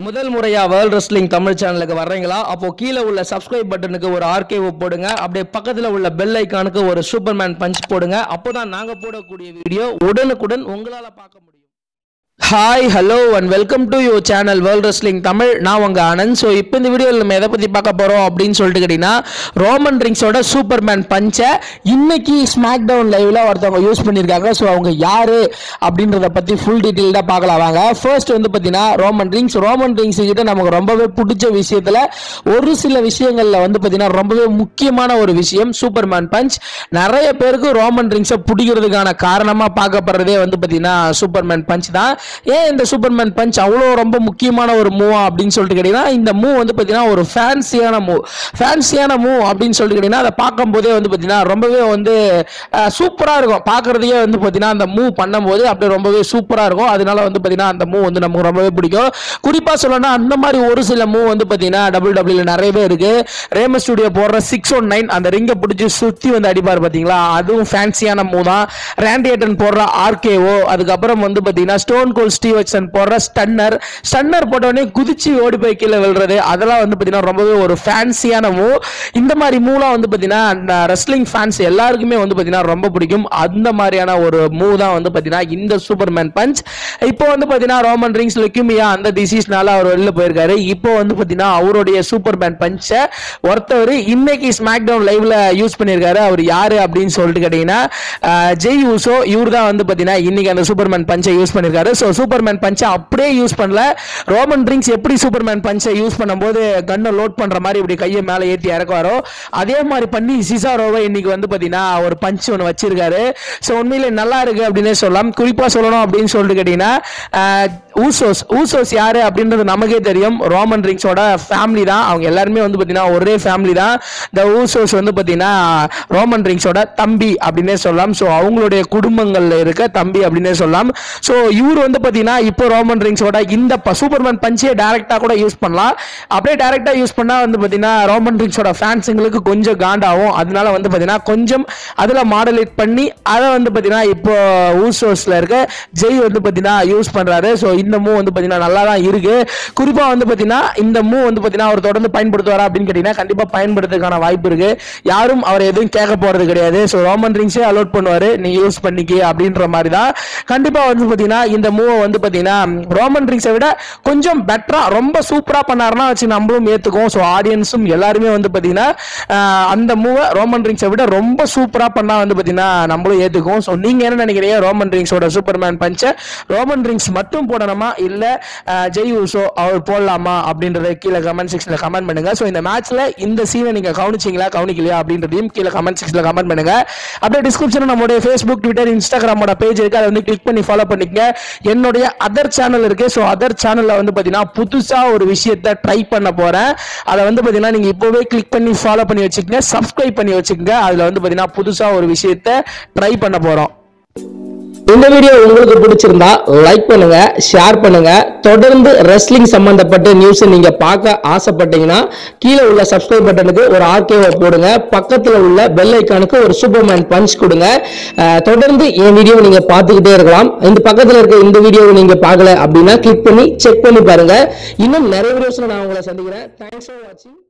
முதல் முறையா world wrestling Tamil சேனலுக்கு வர்றீங்களா அப்போ கீழே உள்ள சப்ஸ்கிரைப் பட்டனுக்கு ஒரு ஆர்கேவ் போடுங்க அப்படியே பக்கத்துல உள்ள பெல் ஐக்கானுக்கு ஒரு சூப்பர்மேன் பஞ்ச் போடுங்க அப்போதான் நாங்க போடக்கூடிய வீடியோ உடனுக்குடன் உங்களால பார்க்க முடியும் hi hello and welcome to you channel world wrestling Tamil நான் உங்க ஆனந்த் ஸோ இப்போ இந்த வீடியோவில் நம்ம எதை பற்றி பார்க்க போகிறோம் அப்படின்னு சொல்லிட்டு கேட்டிங்கன்னா ரோமன் ரிங்ஸோட சூப்பர்மேன் பஞ்சை இன்னைக்கு ஸ்மாக் டவுன் லைவில் ஒருத்தவங்க யூஸ் பண்ணியிருக்காங்க ஸோ அவங்க யார் அப்படின்றத பற்றி ஃபுல் டீட்டெயில்டாக பார்க்கலாம் வாங்க ஃபர்ஸ்ட் வந்து பார்த்தீங்கன்னா ரோமன் ரிங்ஸ் ரோமன் ரிங்ஸ் கிட்ட நமக்கு ரொம்பவே பிடிச்ச விஷயத்தில் ஒரு சில விஷயங்களில் வந்து பார்த்தீங்கன்னா ரொம்பவே முக்கியமான ஒரு விஷயம் சூப்பர்மேன் பஞ்ச் நிறைய பேருக்கு ரோமன் ரிங்ஸை பிடிக்கிறதுக்கான காரணமாக பார்க்கப்படுறதே வந்து பார்த்தீங்கன்னா சூப்பர்மேன் பஞ்ச் தான் ஏன் இந்த சூப்பர்மேன் பஞ்ச் அவ்வளோ ரொம்ப முக்கியமான ஒரு மூவா அப்படின்னு சொல்லிட்டு கேட்டிங்கன்னா இந்த மூவ் வந்து பார்த்தீங்கன்னா ஒரு ஃபேன்சியான மூவ் ஃபேன்சியான மூவ் அப்படின்னு சொல்லிட்டு கேட்டிங்கன்னா அதை பார்க்கும்போதே வந்து பார்த்தீங்கன்னா ரொம்பவே வந்து சூப்பராக இருக்கும் பார்க்குறதையே வந்து பார்த்தீங்கன்னா அந்த மூவ் பண்ணும்போது அப்படியே ரொம்பவே சூப்பராக இருக்கும் அதனால வந்து பார்த்தீங்கன்னா அந்த மூவ் வந்து நமக்கு ரொம்பவே பிடிக்கும் குறிப்பாக சொல்லணும்னா அந்த மாதிரி ஒரு சில மூவ் வந்து பார்த்தீங்கன்னா டபுள் டபுள்யூ நிறையவே இருக்கு ரேம ஸ்டுடியோ போடுற சிக்ஸ் ஒன் நைன் அந்த ரிங்கை பிடிச்சி சுற்றி வந்து அடிப்பார் பார்த்தீங்களா அதுவும் ஃபேன்சியான மூவ் தான் ரேண்டியேட்டன் போடுற ஆர்கேஓ அதுக்கப்புறம் வந்து பார்த்தீங்கன்னா ஸ்டோன் கோல் ஸ்டீவக்சன் போடுற ஸ்டன்னர் ஸ்டன்னர் போட்டவொடனே குதிச்சு ஓடி போய் கீழே விழுறது அதெல்லாம் வந்து பார்த்தீங்கன்னா ரொம்பவே ஒரு ஃபேன்சியான மூவ் இந்த மாதிரி மூவ்லாம் வந்து பார்த்தீங்கன்னா ரெஸ்லிங் ஃபேன்ஸ் எல்லாருக்குமே வந்து பார்த்தீங்கன்னா ரொம்ப பிடிக்கும் அந்த மாதிரியான ஒரு மூவ் தான் வந்து பார்த்தீங்கன்னா இந்த சூப்பர்மேன் பஞ்ச் இப்போ வந்து பார்த்தீங்கன்னா ரோமன் ரிங்ஸ் லுக்கிமியா அந்த டிசீஸ்னால அவர் வெளில போயிருக்காரு இப்போ வந்து பார்த்தீங்கன்னா அவருடைய சூப்பர்மேன் பஞ்சை ஒருத்தவர் இன்னைக்கு ஸ்மாக் டவுன் லைவ்ல யூஸ் பண்ணியிருக்காரு அவர் யாரு அப்படின்னு சொல்லிட்டு கேட்டீங்கன்னா அஹ், ஜெய் ஊசோ இவர் தான் வந்து பார்த்தீங்கன்னா இன்னைக்கு அந்த சூப்பர்மேன் பஞ்சை யூஸ் பண்ணியிருக்காரு ஸோ சூப்பர்மேன் பஞ்சை அப்படியே யூஸ் பண்ணல ரோமன் ரிங்ஸ் எப்படி சூப்பர்மேன் பஞ்சை யூஸ் பண்ணும்போது கன்னை லோட் பண்ற மாதிரி இப்படி கையை மேலே ஏற்றி இறக்குவாரோ அதே மாதிரி பண்ணி சிசாரோவை இன்னைக்கு வந்து பார்த்தீங்கன்னா ஒரு பஞ்ச் ஒன்று வச்சிருக்காரு ஸோ உண்மையிலே நல்லா இருக்கு அப்படின்னே சொல்லலாம் குறிப்பாக சொல்லணும் அப்படின்னு சொல்லிட்டு கேட்டிங்கன்னா அஹ், ஊசோஸ் ஊசோஸ் யாரு அப்படின்றது நமக்கே தெரியும் ரோமன் ரிங்ஸோட ஃபேமிலி தான் அவங்க எல்லாருமே வந்து பார்த்தீங்கன்னா ஒரே ஃபேமிலி தான் இந்த ஊசோஸ் வந்து பார்த்தீங்கன்னா ரோமன் ரிங்ஸோட தம்பி அப்படின்னே சொல்லலாம் ஸோ அவங்களுடைய குடும்பங்கள்ல இருக்க தம்பி அப்படின்னே சொல்லலாம் ஸோ இவர் வந்து பார்த்தீங்கன்னா இப்போ ரோமன் ரிங்ஸோட இந்த சூப்பர்மேன் பஞ்சே டேரெக்டாக கூட யூஸ் பண்ணலாம் அப்படியே டேரெக்டாக யூஸ் பண்ணால் வந்து பார்த்தீங்கன்னா ரோமன் ரிங்ஸோட ஃபேன்ஸுங்களுக்கு கொஞ்சம் காண்டாகும் அதனால வந்து பார்த்தீங்கன்னா கொஞ்சம் அதில் மாடலேட் பண்ணி அதை வந்து பார்த்தீங்கன்னா இப்போ ஊசோஸில் இருக்க ஜெய் வந்து பார்த்தீங்கன்னா யூஸ் பண்ணுறாரு ஸோ இந்த மூவ் வந்து பார்த்தீங்கன்னா நல்லா தான் இருக்கு குறிப்பாக வந்து பார்த்தீங்கன்னா இந்த மூவ் வந்து பார்த்தீங்கன்னா அவர் தொடர்ந்து பயன்படுத்துவாரா அப்படின்னு கேட்டிங்கன்னா கண்டிப்பாக பயன்படுத்துறதுக்கான வாய்ப்பு இருக்கு யாரும் அவர் எதுவும் கேட்க போறது கிடையாது ஸோ ரோமன் ரிங்ஸே அலோட் பண்ணுவாரு நீ யூஸ் பண்ணிக்க அப்படின்ற மாதிரி தான் கண்டிப்பாக வந்து பார்த்தீங்கன்னா இந்த மூவை வந்து பார்த்தீங்கன்னா ரோமன் ரிங்ஸை விட கொஞ்சம் பெட்டரா ரொம்ப சூப்பரா பண்ணாருன்னா வச்சு நம்மளும் ஏத்துக்குவோம் ஸோ ஆடியன்ஸும் எல்லாருமே வந்து பார்த்தீங்கன்னா ஆஹ், அந்த மூவை ரோமன் ரிங்ஸை விட ரொம்ப சூப்பரா பண்ணா வந்து பார்த்தீங்கன்னா நம்மளும் ஏத்துக்குவோம் ஸோ நீங்க என்ன நினைக்கிறீங்க ரோமன் ரிங்ஸோட சூப்பர்மேன் பஞ்சை ரோமன் ரிங்ஸ் மட்டும் போடணுமா இல்ல ஆஹ், ஜெய் ஊசோ அவர் போடலாமா அப்படின்றத கீழே கமெண்ட் செக்ஷன்ல கமெண்ட் பண்ணுங்க ஸோ இந்த மேட்ச்ல இந்த சீனை நீங்க கவனிச்சீங்களா கவனிக்கலையா அப்படின்றதையும் கீழே கமெண்ட் செக்ஷன்ல கமெண்ட் பண்ணுங்க அப்படியே டிஸ்கிரிப்ஷன் நம்மளுடைய ஃபேஸ்புக் ட்விட்டர் இன்ஸ்டாகிராமோட பேஜ் இருக்கு அதை வந்து கிளிக் பண்ணி ஃபாலோ பண்ணிக்கங்க என்னுடைய அதர் சேனல் இருக்கு ஸோ அதர் சேனல்ல வந்து பாத்தீங்கன்னா புதுசா ஒரு விஷயத்த ட்ரை பண்ண போறேன் அதை வந்து பாத்தீங்கன்னா நீங்க இப்போவே கிளிக் பண்ணி ஃபாலோ பண்ணி வச்சுக்கங்க சப்ஸ்கிரைப் பண்ணி வச்சுக்கங்க அதுல வந்து பாத்தீங்கன்னா புதுசா ஒரு விஷயத்த ட்ரை பண்ண போறோம் இந்த வீடியோ உங்களுக்கு பிடிச்சிருந்தா லைக் பண்ணுங்க ஷேர் பண்ணுங்க தொடர்ந்து ரெஸ்லிங் சம்பந்தப்பட்ட நியூஸ் நீங்க பார்க்க ஆசைப்பட்டீங்கன்னா கீழே உள்ள சப்ஸ்கிரைப் பட்டனுக்கு ஒரு ஆர்கேவை போடுங்க பக்கத்துல உள்ள பெல் ஐக்கானுக்கு ஒரு சூப்பர்மேன் பஞ்ச் கொடுங்க அஹ், தொடர்ந்து என் வீடியோ நீங்க பார்த்துக்கிட்டே இருக்கலாம் இந்த பக்கத்துல இருக்க இந்த வீடியோவை நீங்க பார்க்கல அப்படின்னா கிளிக் பண்ணி செக் பண்ணி பாருங்க இன்னும் நிறைய வீடியோஸ்ல நான் உங்களை சந்திக்கிறேன் தேங்க்ஸ் ஃபார் வாட்சிங்